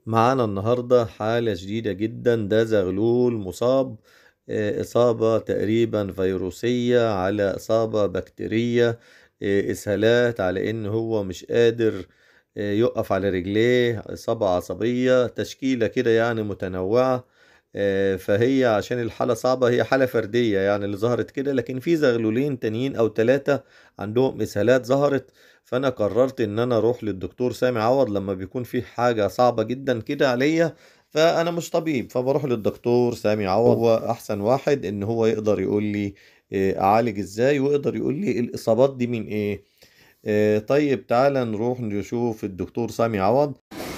معانا النهاردة حالة جديدة جدا ده زغلول مصاب آه، إصابة تقريبا فيروسية على إصابة بكتيرية آه، إسهالات على إن هو مش قادر آه، يقف على رجليه إصابة عصبية تشكيلة كده يعني متنوعة آه، فهي عشان الحالة صعبة هي حالة فردية يعني اللي ظهرت كده لكن في زغلولين تانيين أو ثلاثة عندهم إسهالات ظهرت فأنا قررت إن أنا أروح للدكتور سامي عوض لما بيكون في حاجة صعبة جدا كده عليا فأنا مش طبيب فبروح للدكتور سامي عوض هو أحسن واحد إن هو يقدر يقول لي آه، أعالج إزاي ويقدر يقول لي الإصابات دي من إيه آه، طيب تعالى نروح نشوف الدكتور سامي عوض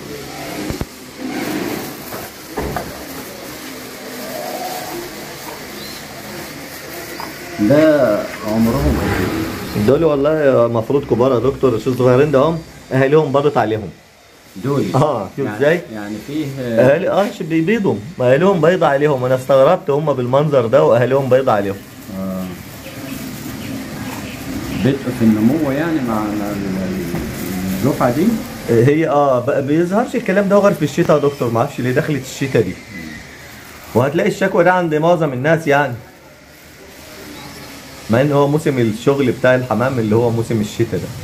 ده عمرهم قد ايه؟ دول والله المفروض كبار يا دكتور شو صغيرين ده هم اهاليهم برضت عليهم دول اه شوف يعني ازاي يعني فيه اهالي اه شو بيبيضوا اهاليهم بيضة عليهم انا استغربت هم بالمنظر ده واهاليهم بيضة عليهم آه بدء في النمو يعني مع ال- ال- الدفعه دي هي اه ب- بيظهرش الكلام ده غير في الشتاء يا دكتور ما اعرفش ليه دخلت الشتاء دي وهتلاقي الشكوى ده عند معظم الناس يعني مع ان هو موسم الشغل بتاع الحمام اللي هو موسم الشتاء ده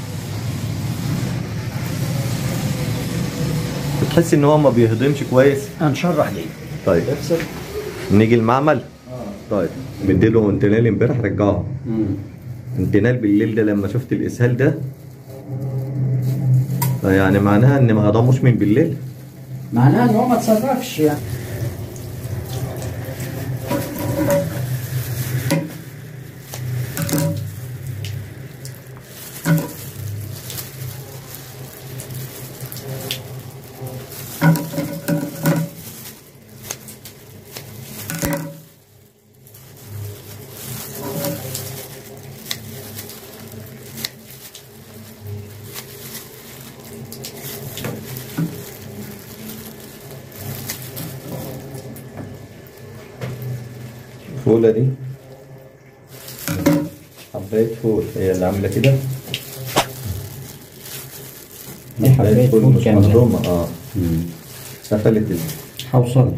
بتحس ان هو ما بيهضمش كويس هنشرح دي طيب افصل نيجي المعمل طيب مديله انتنال امبارح رجعه انتنال بالليل ده لما شفت الاسهال ده يعني معناها ان ما هضموش من بالليل معناها ان هو ما تصرفش يعني الفولة دي حباية فول هي اللي عاملة كده دي حباية فول مش كاملة. مهضومة اه قفلت ال- هوصل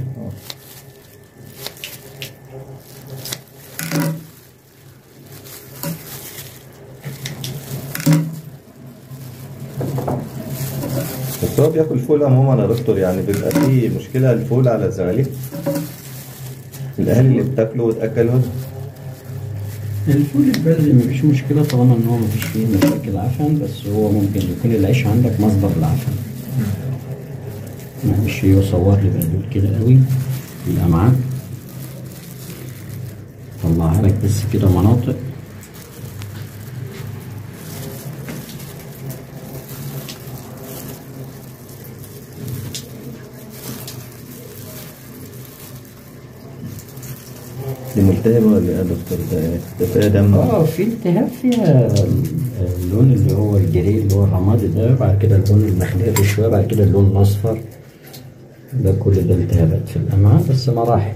بس هو بياكل فول عموما يا دكتور يعني بيبقى فيه مشكلة الفول على الزغاليل الأهالي اللي بتاكله وتأكله الفول البلدي مفيش مشكلة طالما ان هو مفيش فيه مشاكل عفن بس هو ممكن يكون العيش عندك مصدر العفن مش يصور لي بلدول كده قوي يبقى معاك طلعها لك بس كده مناطق دي ملتهبة ولا إيه يا دكتور ده ده فيها دم اه في التهاب فيها اللون اللي هو الجري اللي هو الرمادي ده بعد كده اللون المخضر شويه بعد كده اللون الاصفر ده كل ده التهابات في الامعاء بس مراحل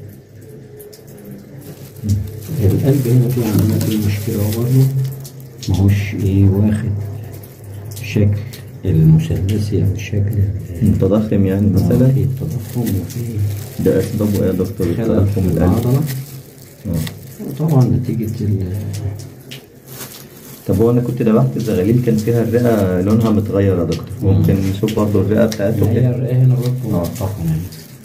القلب هنا في عندنا في مشكله هو برضه ماهوش ايه واخد شكل المثلثي او الشكل متضخم يعني مثلا في تضخم وفي ده أسبابه إيه يا دكتور خلل التضخم في القلب العضله آه. طبعا نتيجه ال طب هو انا كنت ذبحت الزغاليل كان فيها الرئه لونها متغير يا دكتور ممكن نشوف برضه الرئه بتاعته هي كده الرئه هنا برضه منطقه يعني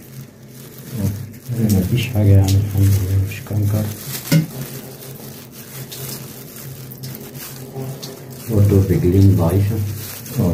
مفيش حاجة يعني الحمد لله مش كنكر برضه الرجلين ضعيفة اه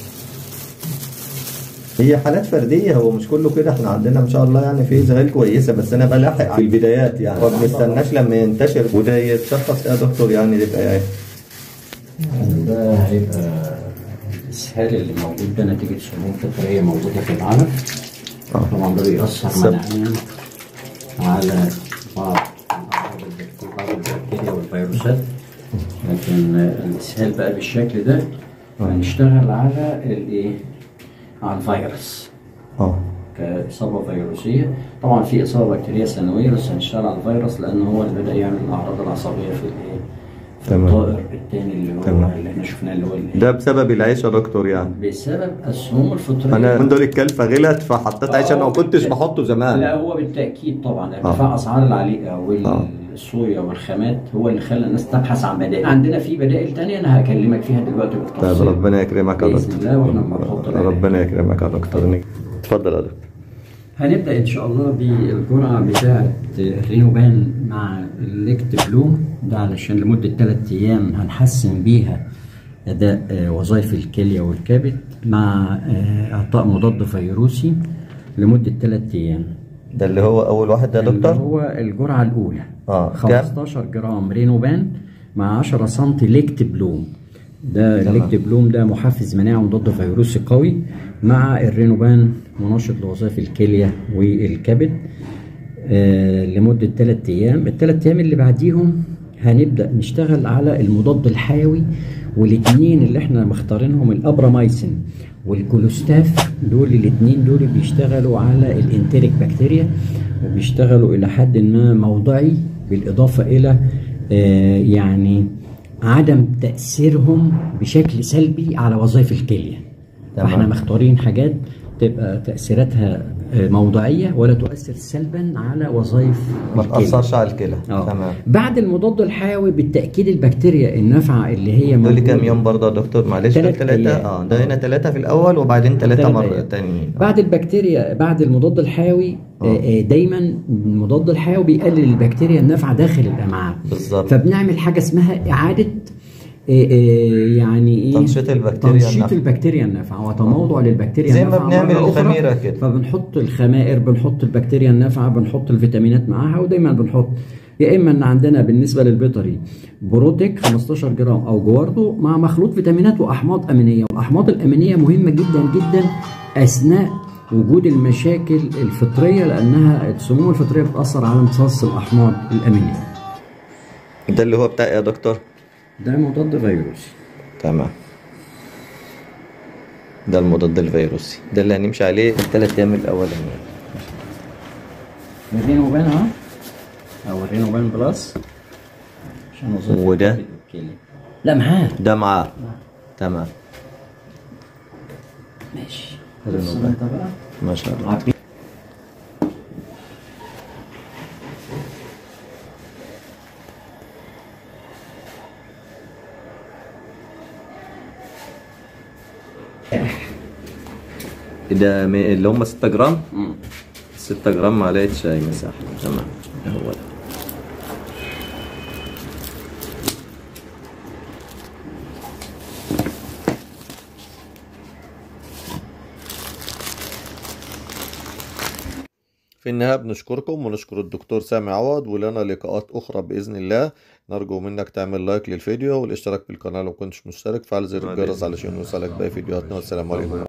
هي حالات فرديه هو مش كله كده احنا عندنا ما شاء الله يعني في زغاليل كويسه بس انا بلاحق في البدايات يعني ما بنستناش لما ينتشر وده يتشخص يا دكتور يعني يبقى ايه يعني ده هيبقى الإسهال اللي موجود ده نتيجة سموم فطرية موجودة في العلف اه طبعا ده بيأثر سب- مناعيا على بعض الأمراض البكتيريا بعض البكتيريا والفيروسات لكن الإسهال بقى بالشكل ده هنشتغل على الإيه؟ على الفيروس اه كإصابة فيروسية طبعا في إصابة بكتيرية ثانوية بس هنشتغل على الفيروس لأن هو اللي بدأ يعمل الأعراض العصبية في الإيه؟ تمام. الطائر التاني اللي هو تمام. اللي احنا شفناه اللي هو ال- ده بسبب العيش يا دكتور يعني بسبب السموم الفطريه انا من دول الكلفه غلت فحطيت عيش انا ما كنتش بحطه لا زمان هو بالتاكيد طبعا ارتفاع اسعار العليقه والصويا والخامات هو اللي خلى الناس تبحث عن بدائل عندنا في بدائل تانية انا هكلمك فيها دلوقتي طيب بالتفصيل ربنا يكرمك يا بإذن دكتور الله وإحنا بنحط العلاج. ربنا يكرمك يا دكتور اتفضل يا دكتور هنبدا ان شاء الله بالجرعه بتاعه الرينوبان مع الليكت بلوم ده علشان لمده 3 ايام هنحسن بيها اداء آه، وظائف الكليه والكبد مع آه، اعطاء مضاد فيروسي لمده 3 ايام ده اللي هو اول واحد ده يا اللي دكتور هو الجرعه الاولى آه، كام؟ 15 جرام رينوبان مع 10 سم ليكت بلوم ده الليكت بلوم ده محفز مناعي ومضاد فيروسي قوي مع الرينوبان منشط لوظائف الكليه والكبد آه لمده 3 ايام الثلاث ايام اللي بعديهم هنبدا نشتغل على المضاد الحيوي والاثنين اللي احنا مختارينهم الابرامايسين والكولوستاف دول الاثنين دول بيشتغلوا على الانتريك بكتيريا وبيشتغلوا الى حد ما موضعي بالاضافه الى آه يعني عدم تاثيرهم بشكل سلبي على وظائف الكليه تمام. فاحنا مختارين حاجات تبقى تاثيراتها آه، موضعيه ولا تؤثر سلبا على وظائف ما الكلى. تاثرش على الكلى اه تمام بعد المضاد الحيوي بالتاكيد البكتيريا النافعه اللي هي دول موجودة- كام يوم برضه يا دكتور معلش تلات ثلاثة أيام. اه ده هنا ثلاثة في الأول وبعدين ثلاثة تلات مرة أيام. تانيين بعد البكتيريا بعد المضاد الحيوي آه، آه، دايما المضاد الحيوي بيقلل البكتيريا النافعه داخل الامعاء بالظبط فبنعمل حاجه اسمها اعاده آه، آه، يعني ايه تنشيط البكتيريا تنشيط النافعة. البكتيريا النافعه وتموضع للبكتيريا زي ما النافعه بنعمل مرة أخرى. الخميرة كده. فبنحط الخمائر بنحط البكتيريا النافعه بنحط الفيتامينات معاها ودايما بنحط يا اما ان عندنا بالنسبه للبيطري بروتيك 15 جرام او جواردو مع مخلوط فيتامينات واحماض امينيه والاحماض الامينيه مهمه جدا جدا اثناء وجود المشاكل الفطريه لانها السموم الفطريه بتاثر على امتصاص الاحماض الامينيه ده اللي هو بتاع إيه يا دكتور ده مضاد فيروسي تمام ده المضاد الفيروسي ده اللي هنمشي عليه الثلاث أيام الأولانيين الرينوبان ها او الرينوبان بلس عشان وظيفة وده؟ الكبد والكلى. لا معاه ده معاه تمام ماشي الرينوبان. بص انت بقى ما شاء الله عارفين ده م- اللي هم 6 جرام 6 جرام معلقة شاي مساحة تمام هو ده في النهاية بنشكركم ونشكر الدكتور سامي عوض ولنا لقاءات أخرى بإذن الله نرجو منك تعمل لايك للفيديو والاشتراك في القناة لو كنتش مشترك فعل زر الجرس علشان يوصلك باقي فيديوهاتنا والسلام عليكم